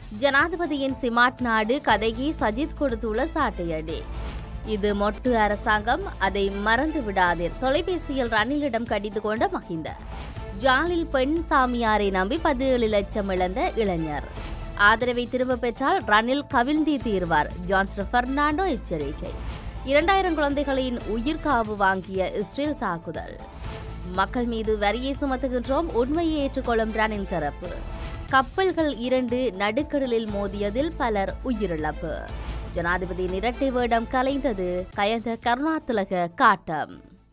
ஜனாதிபதியின் சிமாட் நாடு கதைக்கு சஜித் கொடுத்துள்ள சாட்டையடி இது மொட்டு அரசாங்கம் அதை மறந்து விடாதீர் தொலைபேசியில் ரணிலிடம் கடித்து கொண்ட மஹிந்த ஜாலில் பெண் சாமியாரை நம்பி பதினேழு லட்சம் இழந்த இளைஞர் ஆதரவை திரும்ப பெற்றால் ரணில் கவிழ்ந்தே தீர்வார் ஜான்சன் பெர்னாண்டோ எச்சரிக்கை இரண்டாயிரம் குழந்தைகளின் உயிர்காவு வாங்கிய இஸ்ரேல் தாக்குதல் மக்கள் மீது வரியை சுமத்துகின்றோம் உண்மையை ஏற்றுக்கொள்ளும் ரணில் தரப்பு கப்பல்கள் இரண்டு நடுக்கடலில் மோதியதில் பலர் உயிரிழப்பு ஜனாதிபதி இரட்டை வேடம் கலைந்தது கயந்த கருணாதிலக காட்டம்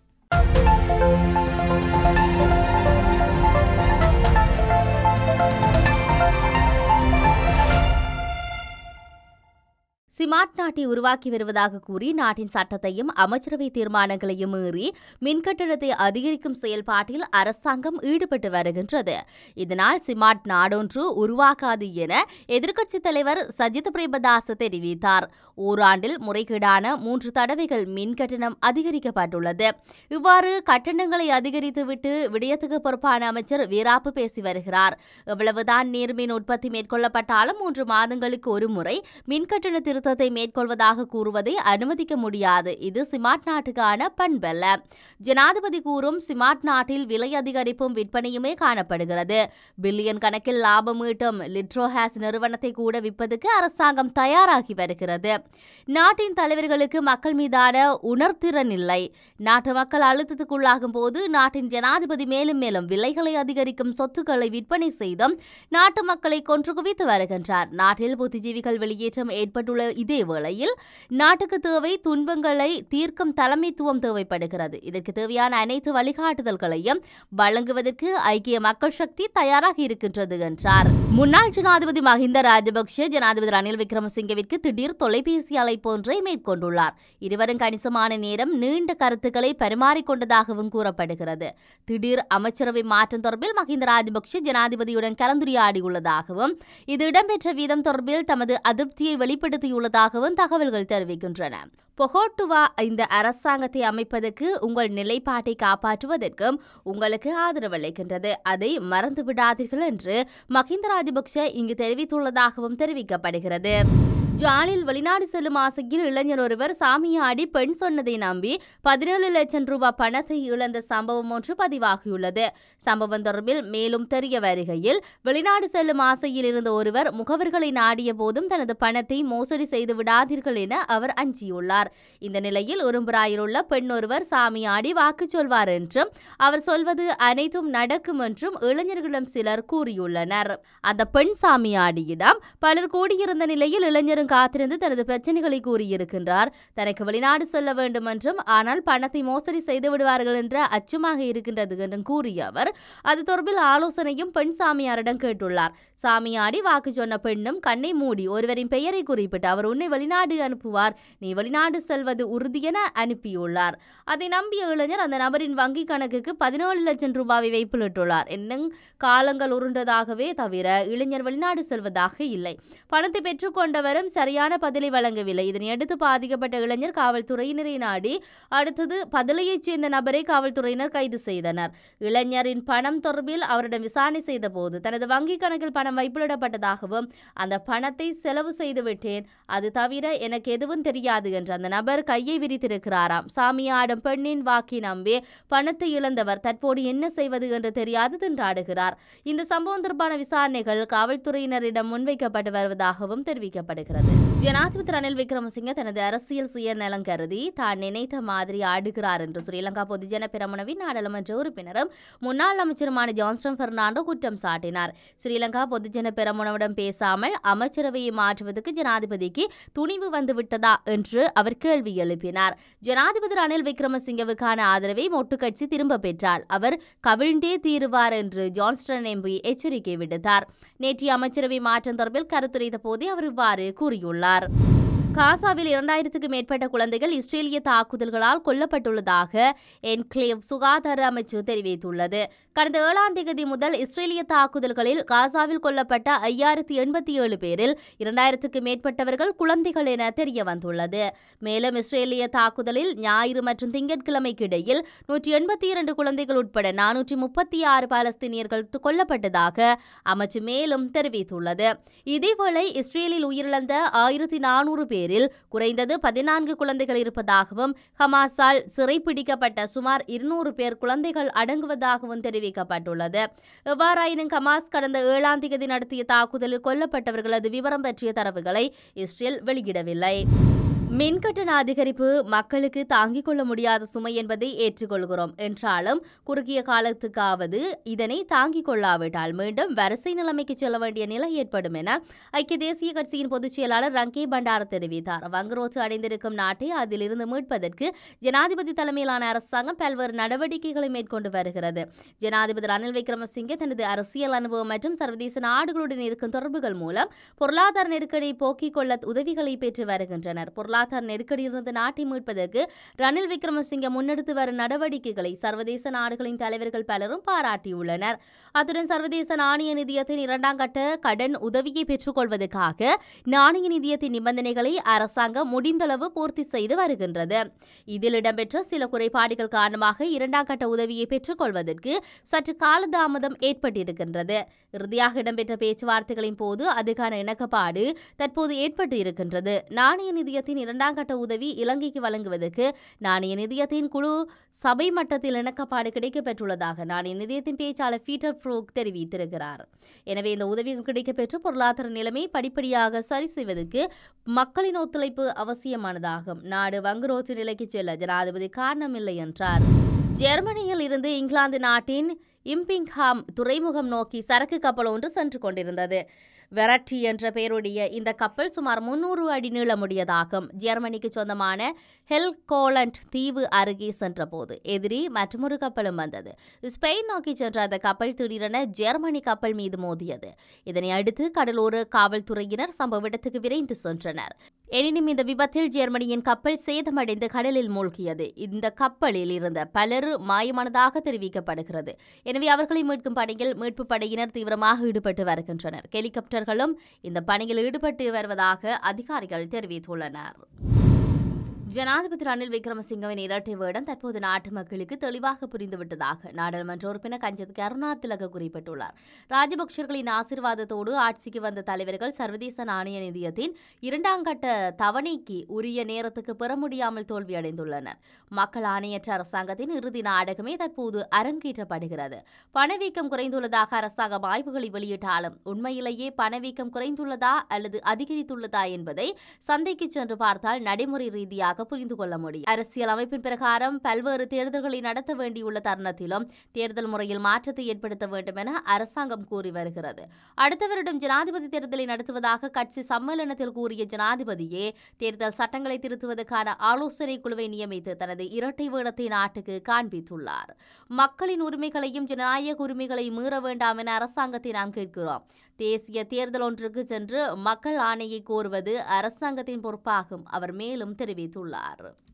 சிமார்ட் நாட்டை உருவாக்கி வருவதாக கூறி நாட்டின் சட்டத்தையும் அமைச்சரவை தீர்மானங்களையும் மீறி மின்கட்டணத்தை அதிகரிக்கும் செயல்பாட்டில் அரசாங்கம் ஈடுபட்டு வருகின்றது இதனால் சிமார்ட் நாடொன்று உருவாகாது என எதிர்க்கட்சித் தலைவர் சஜித் பிரேமதாஸ் தெரிவித்தார் ஓராண்டில் முறைகேடான மூன்று தடவைகள் மின் கட்டணம் அதிகரிக்கப்பட்டுள்ளது இவ்வாறு கட்டணங்களை அதிகரித்துவிட்டு விடயத்துக்கு பொறுப்பான அமைச்சர் வீராப்பு பேசி வருகிறார் எவ்வளவுதான் நீர்மின் உற்பத்தி மேற்கொள்ளப்பட்டாலும் மூன்று மாதங்களுக்கு ஒரு முறை மின் கட்டண திருத்தத்தை மேற்கொள்வதாக கூறுவதை அனுமதிக்க முடியாது இது சிமார்ட் நாட்டுக்கான பண்பல்ல ஜனாதிபதி கூறும் சிமார்ட் நாட்டில் விலை அதிகரிப்பும் விற்பனையுமே காணப்படுகிறது பில்லியன் கணக்கில் லாபம் ஈட்டும் லிட்ரோஹாஸ் நிறுவனத்தை கூட விற்பதுக்கு அரசாங்கம் தயாராகி வருகிறது நாட்டின் தலைவர்களுக்கு மக்கள் மீதான உணர்திறன் இல்லை நாட்டு மக்கள் அழுத்தத்துக்குள்ளாகும் போது நாட்டின் ஜனாதிபதி மேலும் மேலும் விலைகளை அதிகரிக்கும் சொத்துக்களை விற்பனை செய்தும் நாட்டு மக்களை கொன்று குவித்து வருகின்றார் நாட்டில் புத்திஜீவிகள் வெளியேற்றம் ஏற்பட்டுள்ள இதே வேளையில் நாட்டுக்கு தேவை துன்பங்களை தீர்க்கும் தலைமைத்துவம் தேவைப்படுகிறது இதற்கு தேவையான அனைத்து வழிகாட்டுதல்களையும் வழங்குவதற்கு ஐக்கிய மக்கள் சக்தி தயாராக இருக்கின்றது என்றார் முன்னாள் ஜனாதிபதி மஹிந்த ராஜபக்ஷ ஜனாதிபதி ரணில் விக்ரமசிங்கவிற்கு திடீர் தொலைபேசி அழைப்பு ஒன்றை மேற்கொண்டுள்ளார் இருவரும் கணிசமான நேரம் நீண்ட கருத்துக்களை பரிமாறிக்கொண்டதாகவும் கூறப்படுகிறது திடீர் அமைச்சரவை மாற்றம் தொடர்பில் மஹிந்த ராஜபக்ஷ ஜனாதிபதியுடன் கலந்துரையாடியுள்ளதாகவும் இது இடம்பெற்ற வீதம் தொடர்பில் தமது அதிருப்தியை வெளிப்படுத்தியுள்ளதாகவும் தகவல்கள் தெரிவிக்கின்றன பொகோட்டுவா இந்த அரசாங்கத்தை அமைப்பதற்கு உங்கள் நிலைப்பாட்டை காப்பாற்றுவதற்கும் உங்களுக்கு ஆதரவளிக்கின்றது அதை மறந்து விடாதீர்கள் என்று மஹிந்த ராஜபக்ஷ இங்கு தெரிவித்துள்ளதாகவும் தெரிவிக்கப்படுகிறது ஜாலில் வெளிநாடு செல்லும் ஆசையில் இளைஞர் ஒருவர் சாமியாடி பெண் சொன்னதை நம்பி பதினேழு லட்சம் ரூபாய் பணத்தை இழந்த சம்பவம் ஒன்று பதிவாகியுள்ளது சம்பவம் தொடர்பில் மேலும் தெரிய வருகையில் வெளிநாடு செல்லும் ஆசையில் இருந்த ஒருவர் முகவர்களை நாடிய போதும் தனது பணத்தை மோசடி செய்து விடாதீர்கள் என அவர் அஞ்சியுள்ளார் இந்த நிலையில் உரும்புராயில் உள்ள பெண் ஒருவர் சாமியாடி வாக்கு சொல்வார் என்றும் அவர் சொல்வது அனைத்தும் நடக்கும் என்றும் இளைஞர்களிடம் சிலர் கூறியுள்ளனர் அந்த பெண் சாமியாடியிடம் பலர் கூடியிருந்த நிலையில் இளைஞரும் காத்திருந்து தனது பிரச்சனைகளை கூறியிருக்கின்றார் தனக்கு வெளிநாடு செல்ல வேண்டும் என்றும் ஆனால் பணத்தை மோசடி செய்து விடுவார்கள் என்ற அச்சமாக இருக்கின்றது என்றும் கூறிய அவர் அது தொடர்பில் ஆலோசனையும் பெண் சாமியாரிடம் கேட்டுள்ளார் சாமியாடி வாக்கு சொன்ன பெண்ணும் கண்ணை மூடி ஒருவரின் பெயரை குறிப்பிட்டு அவர் உன்னை வெளிநாடு அனுப்புவார் நீ வெளிநாடு செல்வது உறுதியென அனுப்பியுள்ளார் அதை நம்பிய இளைஞர் அந்த நபரின் வங்கி கணக்குக்கு பதினேழு லட்சம் ரூபாவை வைப்பிலிட்டுள்ளார் என்னும் காலங்கள் உருண்டதாகவே தவிர இளைஞர் வெளிநாடு செல்வதாக இல்லை பணத்தை பெற்றுக்கொண்டவரும் சரியான பதிலை வழங்கவில்லை இதனையடுத்து பாதிக்கப்பட்ட இளைஞர் காவல்துறையினரை நாடி அடுத்தது பதிலையைச் சேர்ந்த நபரை காவல்துறையினர் கைது செய்தனர் இளைஞரின் பணம் தொடர்பில் அவரிடம் விசாரணை செய்தபோது தனது வங்கி கணக்கில் பணம் வைப்பிலிடப்பட்டதாகவும் அந்த பணத்தை செலவு செய்து விட்டேன் அது தவிர எனக்கு எதுவும் தெரியாது என்று அந்த நபர் கையை விரித்திருக்கிறாராம் சாமியாடும் பெண்ணின் வாக்கி நம்பி பணத்தை இழந்தவர் தற்போது என்ன செய்வது என்று தெரியாது திண்டாடுகிறார் இந்த சம்பவம் தொடர்பான விசாரணைகள் காவல்துறையினரிடம் முன்வைக்கப்பட்டு வருவதாகவும் தெரிவிக்கப்படுகிறது ஜனாதிபதி ரணில் விக்ரமசிங்க தனது அரசியல் சுயநலம் கருதி தான் நினைத்த மாதிரி ஆடுகிறார் என்று ஸ்ரீலங்கா பொதுஜன பெரமுனவின் நாடாளுமன்ற உறுப்பினரும் முன்னாள் அமைச்சருமான ஜான்ஸ்டன் பெர்னாண்டோ குற்றம் சாட்டினார் ஸ்ரீலங்கா பொதுஜன பெரமுனவிடம் பேசாமல் அமைச்சரவையை மாற்றுவதற்கு ஜனாதிபதிக்கு துணிவு வந்துவிட்டதா என்று அவர் கேள்வி எழுப்பினார் ஜனாதிபதி ரணில் விக்ரமசிங்கவுக்கான ஆதரவை மொட்டு கட்சி திரும்ப பெற்றால் அவர் கவிழ்ந்தே தீருவார் என்று ஜான்ஸ்டன் எம்பி எச்சரிக்கை விடுத்தார் நேற்றைய அமைச்சரவை மாற்றம் தொடர்பில் கருத்துரைத்த போதே அவர் இவ்வாறு கூறியுள்ளார் காசாவில் இரண்டாயிரத்துக்கு மேற்பட்ட குழந்தைகள் இஸ்ரேலிய தாக்குதல்களால் கொல்லப்பட்டுள்ளதாக என்க்ளேவ் சுகாதார அமைச்சு தெரிவித்துள்ளது கடந்த ஏழாம் தேதி முதல் இஸ்ரேலிய தாக்குதல்களில் காசாவில் கொல்லப்பட்ட ஐயாயிரத்தி எண்பத்தி ஏழு பேரில் இரண்டாயிரத்துக்கு மேற்பட்டவர்கள் குழந்தைகள் என தெரிய வந்துள்ளது மேலும் இஸ்ரேலிய தாக்குதலில் ஞாயிறு மற்றும் திங்கட்கிழமைக்கு இடையில் நூற்றி எண்பத்தி இரண்டு குழந்தைகள் உட்பட நானூற்றி முப்பத்தி ஆறு பாலஸ்தீனியர்கள் து- கொல்லப்பட்டதாக அமைச்சு மேலும் தெரிவித்துள்ளது இதேவேளை இஸ்ரேலில் உயிரிழந்த ஆயிரத்தி நானூறு பேரில் குறைந்தது பதினான்கு குழந்தைகள் இருப்பதாகவும் ஹமாஸால் சிறைப்பிடிக்கப்பட்ட சுமார் இருநூறு பேர் குழந்தைகள் அடங்குவதாகவும் தெரிவிக்கப்பட்டுள்ளது எவ்வாறாயினும் ஹமாஸ் கடந்த ஏழாம் தேதி நடத்திய தாக்குதலில் கொல்லப்பட்டவர்களது விவரம் பற்றிய தரவுகளை இஸ்ரேல் வெளியிடவில்லை மின்கட்டண அதிகரிப்பு மக்களுக்கு தாங்கிக் கொள்ள முடியாத சுமை என்பதை ஏற்றுக்கொள்கிறோம் என்றாலும் குறுகிய காலத்துக்காவது இதனை தாங்கிக் கொள்ளாவிட்டால் மீண்டும் வரிசை நிலைமைக்கு செல்ல வேண்டிய நிலை ஏற்படும் என ஐக்கிய தேசிய கட்சியின் பொதுச் செயலாளர் ரங்கே பண்டார தெரிவித்தார் வங்குரோத்து அடைந்திருக்கும் நாட்டை அதிலிருந்து மீட்பதற்கு ஜனாதிபதி தலைமையிலான அரசாங்கம் பல்வேறு நடவடிக்கைகளை மேற்கொண்டு வருகிறது ஜனாதிபதி ரணில் விக்ரமசிங்கே தனது அரசியல் அனுபவம் மற்றும் சர்வதேச நாடுகளுடன் இருக்கும் தொடர்புகள் மூலம் பொருளாதார நெருக்கடியை போக்கிக் கொள்ள உதவிகளை பெற்று வருகின்றனர் பொருளாதார நெருக்கடியிலிருந்து நாட்டை மீட்பதற்கு ரணில் விக்ரமசிங்கே முன்னெடுத்து வரும் நடவடிக்கைகளை சர்வதேச நாடுகளின் தலைவர்கள் பலரும் பாராட்டியுள்ளனர் அத்துடன் சர்வதேச நாணய நிதியத்தின் இரண்டாம் கட்ட கடன் உதவியை பெற்றுக்கொள்வதற்காக நாணய நிதியத்தின் நிபந்தனைகளை அரசாங்கம் முடிந்தளவு பூர்த்தி செய்து வருகின்றது இதில் இடம்பெற்ற சில குறைபாடுகள் காரணமாக இரண்டாம் கட்ட உதவியை பெற்றுக்கொள்வதற்கு சற்று காலதாமதம் ஏற்பட்டிருக்கின்றது இறுதியாக இடம்பெற்ற பேச்சுவார்த்தைகளின் போது அதுக்கான இணக்கப்பாடு தற்போது ஏற்பட்டு இருக்கின்றது நாணய நிதியத்தின் இரண்டாம் கட்ட உதவி இலங்கைக்கு வழங்குவதற்கு நாணய நிதியத்தின் குழு சபை மட்டத்தில் இணக்கப்பாடு கிடைக்கப்பெற்றுள்ளதாக நாணய நிதியத்தின் பேச்சாளர் பீட்டர் ஃப்ரூக் தெரிவித்திருக்கிறார் எனவே இந்த உதவிகள் கிடைக்கப்பெற்று பொருளாதார நிலைமை படிப்படியாக சரி செய்வதற்கு மக்களின் ஒத்துழைப்பு அவசியமானதாகும் நாடு வங்குரோத்து நிலைக்கு செல்ல ஜனாதிபதி காரணமில்லை என்றார் ஜெர்மனியில் இருந்து இங்கிலாந்து நாட்டின் இம்பிங்ஹாம் துறைமுகம் நோக்கி சரக்கு கப்பல் ஒன்று சென்று கொண்டிருந்தது வெரட்டி என்ற பெயருடைய இந்த கப்பல் சுமார் முன்னூறு அடி நீளமுடையதாகும் ஜெர்மனிக்கு சொந்தமான ஹெல்கோலண்ட் தீவு அருகே சென்றபோது எதிரி மற்றொரு கப்பலும் வந்தது ஸ்பெயின் நோக்கி சென்ற அந்த கப்பல் திடீரென ஜெர்மனி கப்பல் மீது மோதியது இதனை அடுத்து கடலோர காவல்துறையினர் சம்பவ இடத்துக்கு விரைந்து சென்றனர் எனினும் இந்த விபத்தில் ஜெர்மனியின் கப்பல் சேதமடைந்து கடலில் மூழ்கியது இந்த கப்பலில் இருந்த பலர் மாயமானதாக தெரிவிக்கப்படுகிறது எனவே அவர்களை மீட்கும் பணியில் மீட்புப் படையினர் தீவிரமாக ஈடுபட்டு வருகின்றனர் ஹெலிகாப்டர்களும் இந்த பணியில் ஈடுபட்டு வருவதாக அதிகாரிகள் தெரிவித்துள்ளனர் ஜனாதிபதி ரணில் விக்ரமசிங்கவின் இரட்டை வேடம் தற்போது நாட்டு மக்களுக்கு தெளிவாக புரிந்துவிட்டதாக நாடாளுமன்ற உறுப்பினர் கஞ்சத் கருணாதிலக குறிப்பிட்டுள்ளார் ராஜபக்சர்களின் ஆசீர்வாதத்தோடு ஆட்சிக்கு வந்த தலைவர்கள் சர்வதேச நாணய நிதியத்தின் இரண்டாம் கட்ட தவணைக்கு உரிய நேரத்துக்கு பெற முடியாமல் தோல்வியடைந்துள்ளனர் மக்கள் ஆணையற்ற அரசாங்கத்தின் இறுதி நாடகமே தற்போது அரங்கேற்றப்படுகிறது பணவீக்கம் குறைந்துள்ளதாக அரசாங்கம் ஆய்வுகளை வெளியிட்டாலும் உண்மையிலேயே பணவீக்கம் குறைந்துள்ளதா அல்லது அதிகரித்துள்ளதா என்பதை சந்தைக்கு சென்று பார்த்தால் நடைமுறை ரீதியாக புரிந்து கொள்ள முடியும் அரசியல் அமைப்பின் பிரகாரம் பல்வேறு தேர்தல்களை நடத்த வேண்டியுள்ள தருணத்திலும் தேர்தல் முறையில் மாற்றத்தை ஏற்படுத்த வேண்டும் என அரசாங்கம் கூறி வருகிறது அடுத்த வருடம் ஜனாதிபதி தேர்தலை நடத்துவதாக கட்சி சம்மேளனத்தில் கூறிய ஜனாதிபதியே தேர்தல் சட்டங்களை திருத்துவதற்கான ஆலோசனை குழுவை நியமித்து தனது இரட்டை வேடத்தை நாட்டுக்கு காண்பித்துள்ளார் மக்களின் உரிமைகளையும் ஜனநாயக உரிமைகளை மீற வேண்டாம் என அரசாங்கத்தை நாம் கேட்கிறோம் தேசிய தேர்தல் ஒன்றுக்கு சென்று மக்கள் ஆணையை கோருவது அரசாங்கத்தின் பொறுப்பாகும் அவர் மேலும் தெரிவித்துள்ளார்